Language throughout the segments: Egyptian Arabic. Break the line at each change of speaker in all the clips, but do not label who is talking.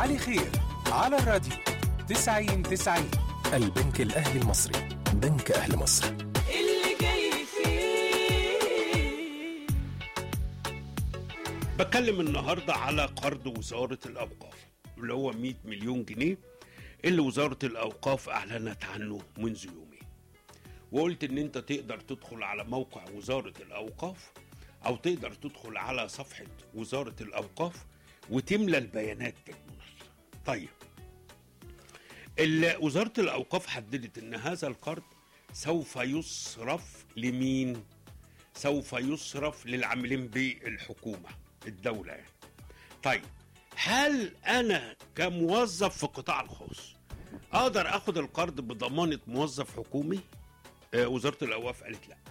علي خير على الراديو 90 90 البنك الأهلي المصري بنك أهل مصر
اللي جاي فيه
بتكلم النهارده على قرض وزاره الاوقاف اللي هو 100 مليون جنيه اللي وزاره الاوقاف اعلنت عنه منذ يومين وقلت ان انت تقدر تدخل على موقع وزاره الاوقاف او تقدر تدخل على صفحه وزاره الاوقاف وتملى البيانات بالمناسبه طيب ال- وزاره الاوقاف حددت ان هذا القرض سوف يصرف لمين سوف يصرف للعاملين بالحكومه الدوله يعني طيب هل انا كموظف في القطاع الخاص اقدر اخد القرض بضمانه موظف حكومي آه وزاره الاوقاف قالت لا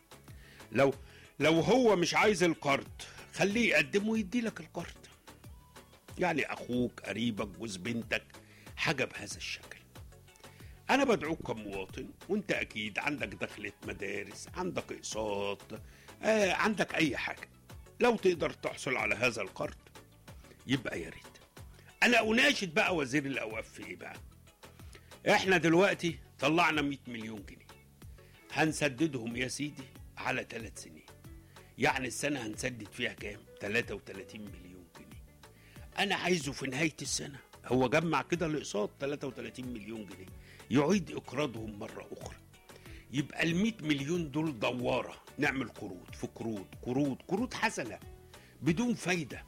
لو لو هو مش عايز القرض خليه يقدم ويدي لك القرض يعني اخوك قريبك جوز بنتك حاجه بهذا الشكل انا بدعوك كمواطن وانت اكيد عندك دخلة مدارس عندك اقساط آه عندك اي حاجه لو تقدر تحصل على هذا القرض يبقى يا ريت انا اناشد بقى وزير الاوقاف في ايه بقى احنا دلوقتي طلعنا 100 مليون جنيه هنسددهم يا سيدي على ثلاث سنين يعني السنه هنسدد فيها كام 33 مليون جنيه انا عايزه في نهايه السنه هو جمع كده الاقساط 33 مليون جنيه يعيد اقراضهم مره اخرى يبقى ال 100 مليون دول دواره نعمل قروض في قروض قروض قروض حسنه بدون فايده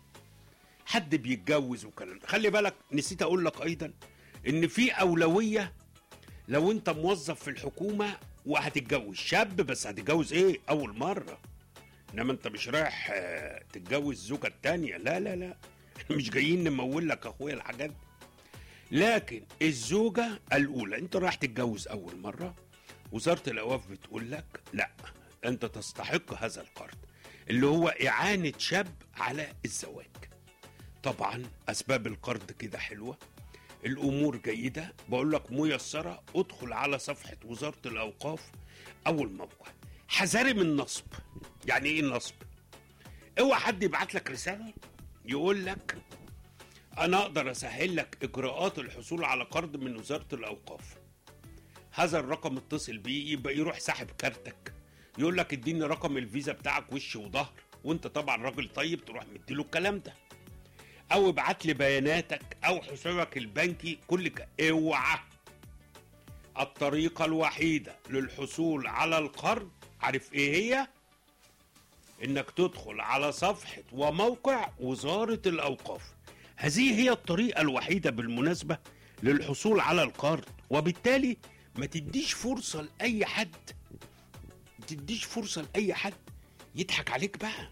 حد بيتجوز وكلام ده. خلي بالك نسيت اقول لك ايضا ان في اولويه لو انت موظف في الحكومه وهتتجوز شاب بس هتتجوز ايه اول مره انما انت مش رايح آه، تتجوز الزوجه التانية لا لا لا احنا مش جايين نمول لك اخويا الحاجات دي. لكن الزوجه الاولى انت رايح تتجوز اول مره وزاره الاوقاف بتقول لك لا انت تستحق هذا القرض اللي هو اعانه شاب على الزواج طبعا اسباب القرض كده حلوه الامور جيده بقول لك ميسره ادخل على صفحه وزاره الاوقاف او الموقع حذاري من النصب يعني ايه النصب اوعى حد يبعت لك رساله يقول لك انا اقدر اسهل لك اجراءات الحصول على قرض من وزاره الاوقاف هذا الرقم اتصل بيه يبقى يروح ساحب كارتك يقول لك اديني رقم الفيزا بتاعك وش وظهر وانت طبعا راجل طيب تروح مديله الكلام ده او ابعت لي بياناتك او حسابك البنكي كل ك... اوعى الطريقة الوحيدة للحصول على القرض عارف ايه هي؟ انك تدخل على صفحة وموقع وزارة الاوقاف هذه هي الطريقة الوحيدة بالمناسبة للحصول على القرض وبالتالي ما تديش فرصة لأي حد ما تديش فرصة لأي حد يضحك عليك بقى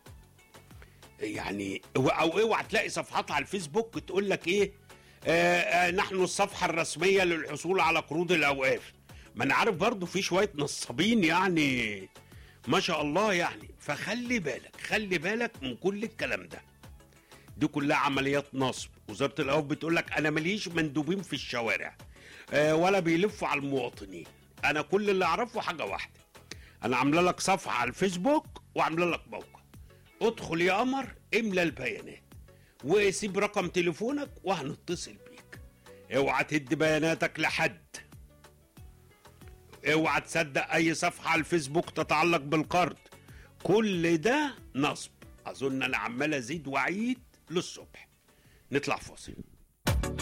يعني او اوعى تلاقي صفحات على الفيسبوك تقول لك ايه آه آه نحن الصفحه الرسميه للحصول على قروض الاوقاف ما انا عارف برضو في شويه نصابين يعني ما شاء الله يعني فخلي بالك خلي بالك من كل الكلام ده دي كلها عمليات نصب وزاره الاوقاف بتقول لك انا ماليش مندوبين في الشوارع آه ولا بيلفوا على المواطنين انا كل اللي اعرفه حاجه واحده انا عامله لك صفحه على الفيسبوك وعامله لك موقع ادخل يا قمر املى البيانات وسيب رقم تليفونك وهنتصل بيك اوعى تدي بياناتك لحد اوعى تصدق اي صفحه على الفيسبوك تتعلق بالقرض كل ده نصب اظن انا عمال ازيد واعيد للصبح نطلع فاصل